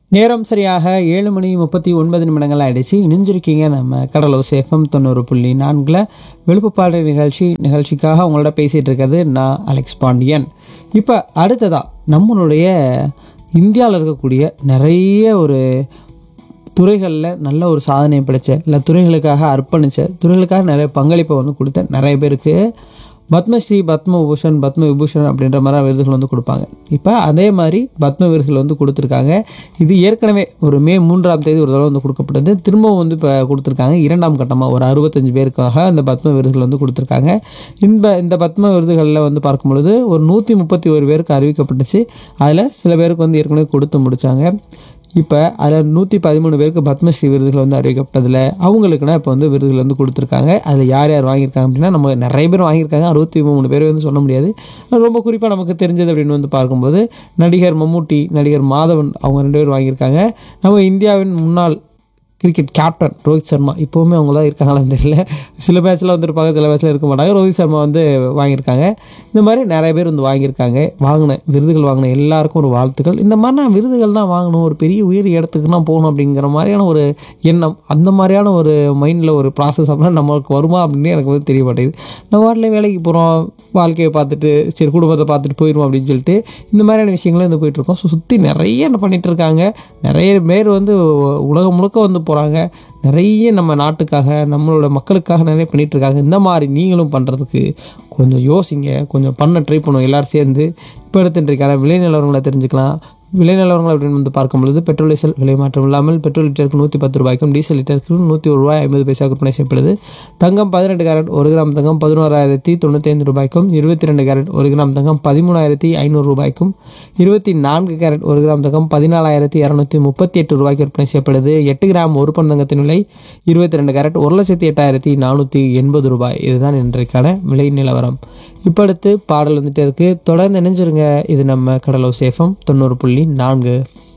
நேரம் சரியாக ஏழு மணி முப்பத்தி ஒன்பது நிமிடங்கள் ஆயிடுச்சு இணைஞ்சிருக்கீங்க நம்ம கடலூர் சேஃபம் தொண்ணூறு புள்ளி நான்கில் விழுப்புப்பாடு நிகழ்ச்சி நிகழ்ச்சிக்காக உங்களோட பேசிகிட்டு இருக்கிறது நான் அலெக்ஸ் பாண்டியன் இப்போ அடுத்ததா நம்மளுடைய இந்தியாவில் இருக்கக்கூடிய நிறைய ஒரு துறைகளில் நல்ல ஒரு சாதனை படைச்ச இல்லை துறைகளுக்காக அர்ப்பணித்த துறைகளுக்காக நிறைய பங்களிப்பை வந்து கொடுத்த நிறைய பேருக்கு பத்மஸ்ரீ பத்ம பூஷன் பத்ம விபூஷன் அப்படின்ற மாதிரி விருதுகள் வந்து கொடுப்பாங்க இப்போ அதே மாதிரி பத்ம விருதுகள் வந்து கொடுத்துருக்காங்க இது ஏற்கனவே ஒரு மே மூன்றாம் தேதி ஒரு தடவை வந்து கொடுக்கப்பட்டது திரும்பவும் வந்து இப்போ கொடுத்துருக்காங்க இரண்டாம் கட்டமாக ஒரு அறுபத்தஞ்சு பேருக்காக அந்த பத்ம விருதுகள் வந்து கொடுத்துருக்காங்க இந்த இந்த பத்ம விருதுகளில் வந்து பார்க்கும் பொழுது ஒரு நூற்றி முப்பத்தி ஒரு பேருக்கு அறிவிக்கப்பட்டுச்சு அதில் சில பேருக்கு வந்து ஏற்கனவே கொடுத்து முடித்தாங்க இப்போ அதில் நூற்றி பதிமூணு பேருக்கு பத்மஸ்ரீ விருதுகள் வந்து அறிவிக்கப்பட்டதில் அவங்களுக்குனா இப்போ வந்து விருதுகள் வந்து கொடுத்துருக்காங்க அதில் யார் யார் வாங்கியிருக்காங்க அப்படின்னா நம்ம நிறைய பேர் வாங்கியிருக்காங்க அறுபத்தி மூணு பேர் வந்து சொல்ல முடியாது ரொம்ப குறிப்பாக நமக்கு தெரிஞ்சது அப்படின்னு வந்து பார்க்கும்போது நடிகர் மம்முட்டி நடிகர் மாதவன் அவங்க ரெண்டு பேர் வாங்கியிருக்காங்க நம்ம இந்தியாவின் முன்னாள் கிரிக்கெட் கேப்டன் ரோஹித் சர்மா இப்போவுமே அவங்க தான் இருக்காங்களான்னு தெரியல சில மேட்ச்சில் வந்துருப்பாங்க சில மேட்ச்சில் இருக்க மாட்டாங்க ரோஹித் சர்மா வந்து வாங்கியிருக்காங்க இந்த மாதிரி நிறைய பேர் வந்து வாங்கியிருக்காங்க வாங்கின விருதுகள் வாங்கின எல்லாருக்கும் ஒரு வாழ்த்துக்கள் இந்த மாதிரி நான் விருதுகள் தான் வாங்கணும் ஒரு பெரிய உயர் இடத்துக்கு நான் போகணும் அப்படிங்கிற மாதிரியான ஒரு எண்ணம் அந்த மாதிரியான ஒரு மைண்டில் ஒரு ப்ராசஸ் அப்படின்னா நம்மளுக்கு வருமா அப்படின்னு எனக்கு வந்து தெரிய மாட்டேங்குது நம்ம வாட்டில் வேலைக்கு போகிறோம் வாழ்க்கையை பார்த்துட்டு சரி குடும்பத்தை பார்த்துட்டு போயிடுவோம் அப்படின்னு சொல்லிட்டு இந்த மாதிரியான விஷயங்களும் வந்து போயிட்டுருக்கோம் ஸோ சுற்றி நிறைய என்ன பண்ணிகிட்டு இருக்காங்க நிறைய பேர் வந்து உலகம் முழுக்க வந்து போகிறாங்க நிறைய நம்ம நாட்டுக்காக நம்மளோட மக்களுக்காக நிறைய பண்ணிகிட்டு இருக்காங்க இந்த மாதிரி நீங்களும் பண்ணுறதுக்கு கொஞ்சம் யோசிங்க கொஞ்சம் பண்ண ட்ரை பண்ணுவோம் எல்லோரும் சேர்ந்து இப்போ எடுத்துட்டுருக்காங்க விலை நிலவரங்களை தெரிஞ்சுக்கலாம் விலை நிலவரங்கள் அப்படின்னு வந்து பார்க்கும் பொழுது பெட்ரோல் டீசல் விலை மாற்றம் இல்லாமல் பெட்ரோல் லிட்டருக்கு நூற்றி பத்து ரூபாய்க்கும் டீசல் லிட்டருக்கு நூற்றி ஒரு ரூபாய் ஐம்பது பைசா விற்பனை செய்யப்படுது தங்கம் பதினெட்டு கேரட் ஒரு கிராம் தங்கம் பதினோராயிரத்தி தொண்ணூற்றி ஐந்து ரூபாய்க்கும் இருபத்தி ரெண்டு கேரட் ஒரு கிராம் தங்கம் பதிமூணாயிரத்தி ஐநூறு ரூபாய்க்கும் இருபத்தி நான்கு கேரட் ஒரு கிராம் தங்கம் பதினாலாயிரத்தி இரநூத்தி முப்பத்தி எட்டு ரூபாய்க்கு விற்பனை செய்யப்படுது எட்டு கிராம் ஒரு பன் தங்கத்தின் விலை இருபத்தி ரெண்டு கேரட் ஒரு லட்சத்தி எட்டாயிரத்தி நானூற்றி எண்பது ரூபாய் இதுதான் இன்றைக்கான விலை நிலவரம் இப்போ அடுத்து பாடல் வந்துட்டே இருக்குது தொடர்ந்து இணைஞ்சிருங்க இது நம்ம கடலோ சேஃபம் தொண்ணூறு புள்ளி நான்கு